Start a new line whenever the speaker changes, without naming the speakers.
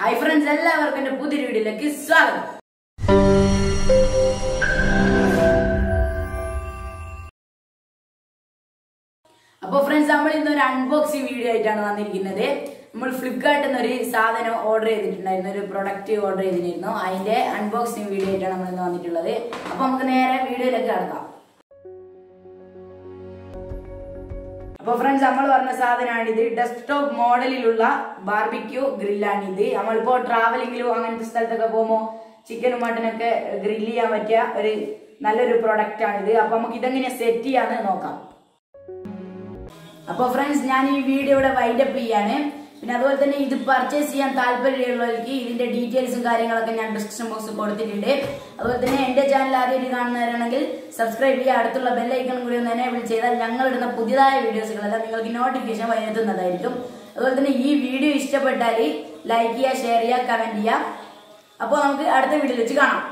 hi friends എല്ലാവർക്കും എന്റെ പുതിയൊരു വീഡിയോയിലേക്ക് സ്വാഗതം അപ്പൊ ഫ്രണ്ട്സ് നമ്മൾ ഇന്ന് ഒരു അൺബോക്സിംഗ് വീഡിയോ ആയിട്ടാണ് വന്നിരിക്കുന്നത് നമ്മൾ ഫ്ലിപ്കാർട്ടിൽ നിന്ന് ഒരു സാധനം ഓർഡർ ചെയ്തിട്ടുണ്ടായിരുന്നു ഒരു പ്രൊഡക്റ്റ് ഓർഡർ ചെയ്തിരുന്നു അതിന്റെ അൺബോക്സിംഗ് വീഡിയോ ആയിട്ടാണ് നമ്മൾ ഇന്ന് വന്നിട്ടുള്ളത് അപ്പൊ നമുക്ക് നേരെ വീഡിയോയിലേക്ക് കടക്കാം അപ്പൊ ഫ്രണ്ട്സ് നമ്മൾ പറഞ്ഞ സാധനമാണിത് ഡെസ്ക്ടോപ്പ് മോഡലിലുള്ള ബാർബിക്യൂ ഗ്രില്ലാണിത് നമ്മളിപ്പോ ട്രാവലിംഗിലും അങ്ങനത്തെ സ്ഥലത്തൊക്കെ പോകുമ്പോൾ ചിക്കനും മട്ടനൊക്കെ ഗ്രില്ല് ചെയ്യാൻ പറ്റിയ ഒരു നല്ലൊരു പ്രൊഡക്റ്റ് ആണിത് അപ്പൊ നമുക്ക് ഇതെങ്ങനെ സെറ്റ് ചെയ്യാന്ന് നോക്കാം അപ്പോൾ ഫ്രണ്ട്സ് ഞാൻ ഈ വീഡിയോ ഇവിടെ വൈൻഡപ്പ് ചെയ്യാണ് പിന്നെ അതുപോലെ തന്നെ ഇത് പർച്ചേസ് ചെയ്യാൻ താല്പര്യമുള്ളവർക്ക് ഇതിന്റെ ഡീറ്റെയിൽസും കാര്യങ്ങളൊക്കെ ഞാൻ ഡിസ്ക്രിപ്ഷൻ ബോക്സിൽ കൊടുത്തിട്ടുണ്ട് അതുപോലെ തന്നെ എന്റെ ചാനൽ ആദ്യമായിട്ട് കാണുന്നവരാണെങ്കിൽ സബ്സ്ക്രൈബ് ചെയ്യുക അടുത്തുള്ള ബെല്ലൈക്കൺ കൂടി ഒന്ന് എനേബിൾ ചെയ്താൽ ഞങ്ങൾ ഇടുന്ന പുതിയതായ വീഡിയോസുകളെല്ലാം നിങ്ങൾക്ക് നോട്ടിഫിക്കേഷൻ വഴി എത്തുന്നതായിരിക്കും അതുപോലെ തന്നെ ഈ വീഡിയോ ഇഷ്ടപ്പെട്ടാൽ ലൈക്ക് ചെയ്യുക ഷെയർ ചെയ്യുക കമന്റ് ചെയ്യുക അപ്പോൾ നമുക്ക് അടുത്ത വീഡിയോയിൽ വെച്ച് കാണാം